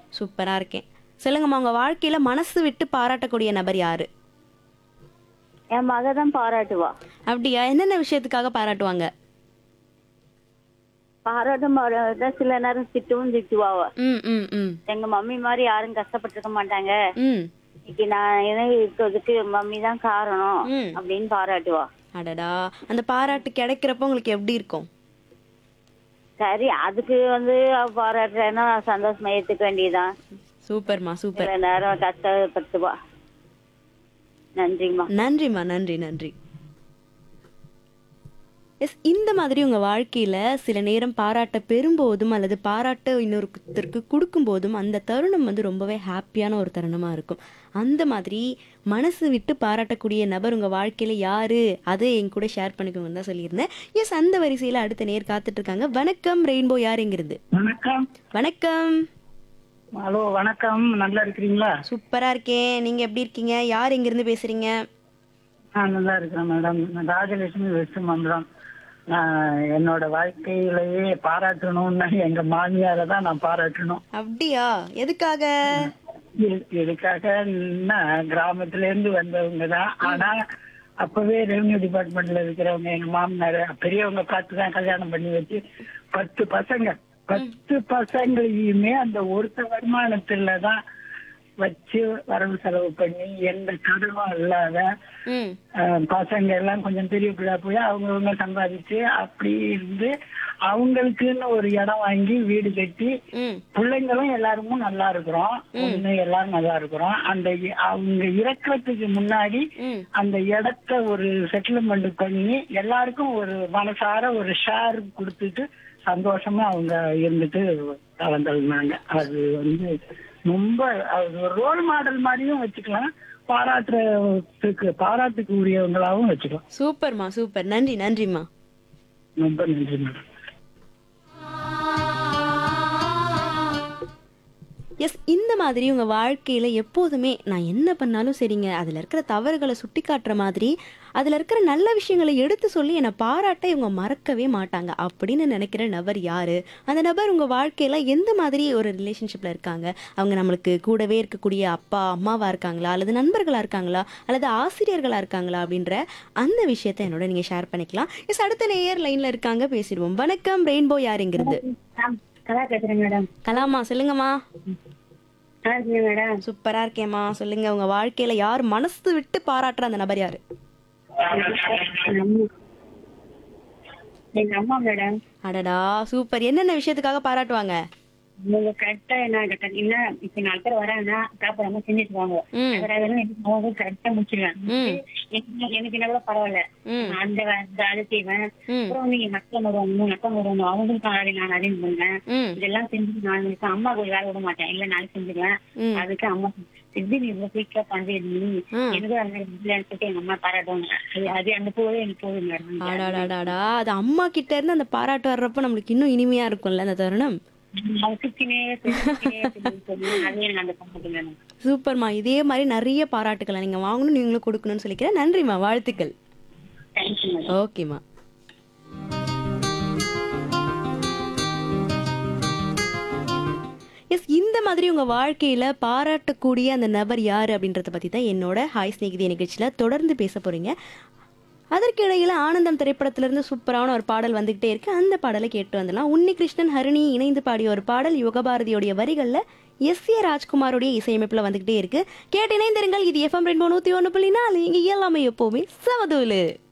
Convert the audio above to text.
சூப்பரா இருக்கேன் சொல்லுங்கம்மா உங்க வாழ்க்கையில மனசு விட்டு பாராட்டக்கூடிய நபர் யாரு என் மக தான் பாராட்டுவா அப்படியா என்னென்ன விஷயத்துக்காக பாராட்டுவாங்க பாராட்டும் பாராட்ட சில நேரம் திட்டவும் திட்டுவாவ ம் ம் ம் எங்க மம்மி மாதிரி யாரும் கஷ்டப்பட்டிருக்க மாட்டாங்க ம் இன்னைக்கு நான் இதை இருக்கிறதுக்கு மம்மி தான் காரணம் ம். அப்படின்னு பாராட்டுவா அடடா அந்த பாராட்டு கிடைக்கிறப்ப உங்களுக்கு எப்படி இருக்கும் சரி அதுக்கு வந்து அவ பாராட்டுறேன்னா சந்தோஷமா ஏத்துக்க வேண்டியதுதான் சூப்பர்மா சூப்பர் சில நேரம் கஷ்டப்படுத்துவா நன்றிம்மா நன்றிம்மா நன்றி நன்றி எஸ் இந்த மாதிரி உங்க வாழ்க்கையில சில நேரம் பாராட்ட பெறும்போதும் அல்லது பாராட்ட இன்னொருத்தருக்கு கொடுக்கும்போதும் அந்த தருணம் வந்து ரொம்பவே ஹாப்பியான ஒரு தருணமா இருக்கும் அந்த மாதிரி மனசு விட்டு பாராட்டக்கூடிய நபர் உங்க வாழ்க்கையில யாரு அதை என் கூட ஷேர் பண்ணிக்கோங்கன்னு தான் சொல்லியிருந்தேன் எஸ் அந்த வரிசையில அடுத்த நேர் காத்துட்டு இருக்காங்க வணக்கம் ரெயின்போ யார் எங்கிருந்து வணக்கம் வணக்கம் ஹலோ வணக்கம் நல்லா இருக்கிறீங்களா சூப்பரா இருக்கேன் நீங்க எப்படி இருக்கீங்க யார் எங்கிருந்து பேசுறீங்க நான் நல்லா இருக்கிறேன் மேடம் நான் ராஜலட்சுமி வெஸ்ட் மந்திரம் நான் என்னோட வாழ்க்கையிலேயே பாராட்டணும்னா எங்க மாமியாரை தான் நான் பாராட்டணும் அப்படியா எதுக்காக இது- இதுக்காக நான் கிராமத்துல இருந்து வந்தவங்க தான் ஆனா அப்பவே ரெவன்யூ டிபார்ட்மெண்ட்ல இருக்கிறவங்க எங்க மாமனார் பெரியவங்க பார்த்து தான் கல்யாணம் பண்ணி வச்சு பத்து பசங்க பத்து பசங்களையுமே அந்த ஒருத்த வருமானத்துல தான் வச்சு வரவு செலவு பண்ணி எந்த கடனும் இல்லாத ம் அஹ், பசங்க எல்லாம் கொஞ்சம் பெரிய பிள்ளை போய் அவங்கவுங்க சம்பாதிச்சு அப்படி இருந்து அவங்களுக்குன்னு ஒரு இடம் வாங்கி வீடு கட்டி ம் பிள்ளைங்களும் எல்லாருமும் நல்லா இருக்கிறோம் ஒண்ணு எல்லாரும் நல்லா இருக்கிறோம் அந்த இ- அவங்க இறக்கிறதுக்கு முன்னாடி ம் அந்த இடத்த ஒரு செட்டில்மெண்ட் பண்ணி எல்லாருக்கும் ஒரு மனசார ஒரு ஷேர் கொடுத்துட்டு சந்தோஷமா அவங்க இருந்துட்டு கலந்துருந்தாங்க அது வந்து ரொம்ப அது ஒரு ரோல் மாடல் மாதிரியும் வச்சுக்கலாம் பாராட்டுறதுக்கு பாராட்டுக்கு உரியவங்களாவும் வச்சுக்கலாம் சூப்பர்மா சூப்பர் நன்றி நன்றிம்மா ரொம்ப நன்றி மேடம் எஸ் இந்த மாதிரி உங்க வாழ்க்கையில எப்போதுமே நான் என்ன பண்ணாலும் சரிங்க அதுல இருக்கிற தவறுகளை சுட்டி காட்டுற மாதிரி அதுல இருக்கிற நல்ல விஷயங்களை எடுத்து சொல்லி என்னை பாராட்ட இவங்க மறக்கவே மாட்டாங்க அப்படின்னு நினைக்கிற நபர் யாரு அந்த நபர் உங்க வாழ்க்கையில எந்த மாதிரி ஒரு ரிலேஷன்ஷிப்ல இருக்காங்க அவங்க நம்மளுக்கு கூடவே இருக்கக்கூடிய அப்பா அம்மாவா இருக்காங்களா அல்லது நண்பர்களா இருக்காங்களா அல்லது ஆசிரியர்களா இருக்காங்களா அப்படின்ற அந்த விஷயத்தை என்னோட நீங்க ஷேர் பண்ணிக்கலாம் எஸ் அடுத்த நேயர் லைன்ல இருக்காங்க பேசிடுவோம் வணக்கம் ரெயின்போ யாருங்கிறது கலா பேசுறேன் மேடம் கலாமா சொல்லுங்கம்மா நல்லா இருக்கீங்க மேடம் சூப்பரா இருக்கேம்மா சொல்லுங்க உங்க வாழ்க்கையில யார் மனசு விட்டு பாராட்டுற அந்த நபர் யாரு எங்க அம்மா மேடம் அடடா சூப்பர் என்னென்ன விஷயத்துக்காக பாராட்டுவாங்க நீங்க கரெக்டா என்ன என்ன இப்ப நாலு பேர் வராங்கன்னா சாப்பிடாம செஞ்சுட்டுவாங்க ம் அதனால கரெக்டா முடிச்சிருவேன் ம் எனக்கு எனக்கு என்ன கூட பரவாயில்ல ம் நான் அந்த வே- இந்த அது செய்வேன் ம் அப்புறம் வந்து எங்க அக்கா வருவாங்க மூணு அக்கா வருவாங்க அவங்களுக்கும் ஆளை நான் அரேஞ்ச் பண்ணுவேன் ம் இதெல்லாம் செஞ்சு நான் எனக்கு அம்மா ஒரு வேலை விட மாட்டேன் இல்ல நாளைக்கு செஞ்சுருவேன் ம் அதுக்கு அம்மா சித்தி நீ இவ்வளவு சீக்கிரம் பண்றது நீ ம். எனக்கு அந்த இல்லைன்னு சொல்லிட்டு எங்க அம்மா பாராட்டுவாங்க அது அது அந்த போவே எனக்கு போதும் மேடம் அடாடாடாடா அது அம்மா கிட்ட இருந்து அந்த பாராட்டு வர்றப்ப நம்மளுக்கு இன்னும் இனிமையா இருக்கும்ல அந்த தருணம் அவங்க சுத்தினே சுத்தினே சொல்லி அது எனக்கு அந்த பாராட்டு மேடம் சூப்பர்மா இதே மாதிரி நிறைய பாராட்டுக்களை நீங்க வாங்கணும் நீங்களும் கொடுக்கணும்னு சொல்லிக்கிறேன் நன்றிம்மா வாழ்த்துக்கள் தேங்க்யூ மேடம் ஓகேம்மா எஸ் இந்த மாதிரி உங்க வாழ்க்கையில பாராட்டக்கூடிய அந்த நபர் யாரு அப்படின்றத பத்தி தான் என்னோட ஹாய் ஸ்நேகிதி நிகழ்ச்சியில தொடர்ந்து பேச போறீங்க அதற்கு இடையில ஆனந்தம் திரைப்படத்திலிருந்து சூப்பரான ஒரு பாடல் வந்துகிட்டே இருக்கு அந்த பாடலை கேட்டு வந்துடலாம் உன்னி கிருஷ்ணன் ஹரிணி இணைந்து பாடிய ஒரு பாடல் யுகபாரதியோடைய வரிகள்ல எஸ் ஏ ராஜ்குமாரோடைய இசையமைப்புல வந்துகிட்டே இருக்கு கேட்டு இணைந்திருங்கள் இது எஃப்எம் ரெண்டு நூத்தி ஒன்று புள்ளி நாலு இங்க எல்லாமே எப்பவுமே சமதூலு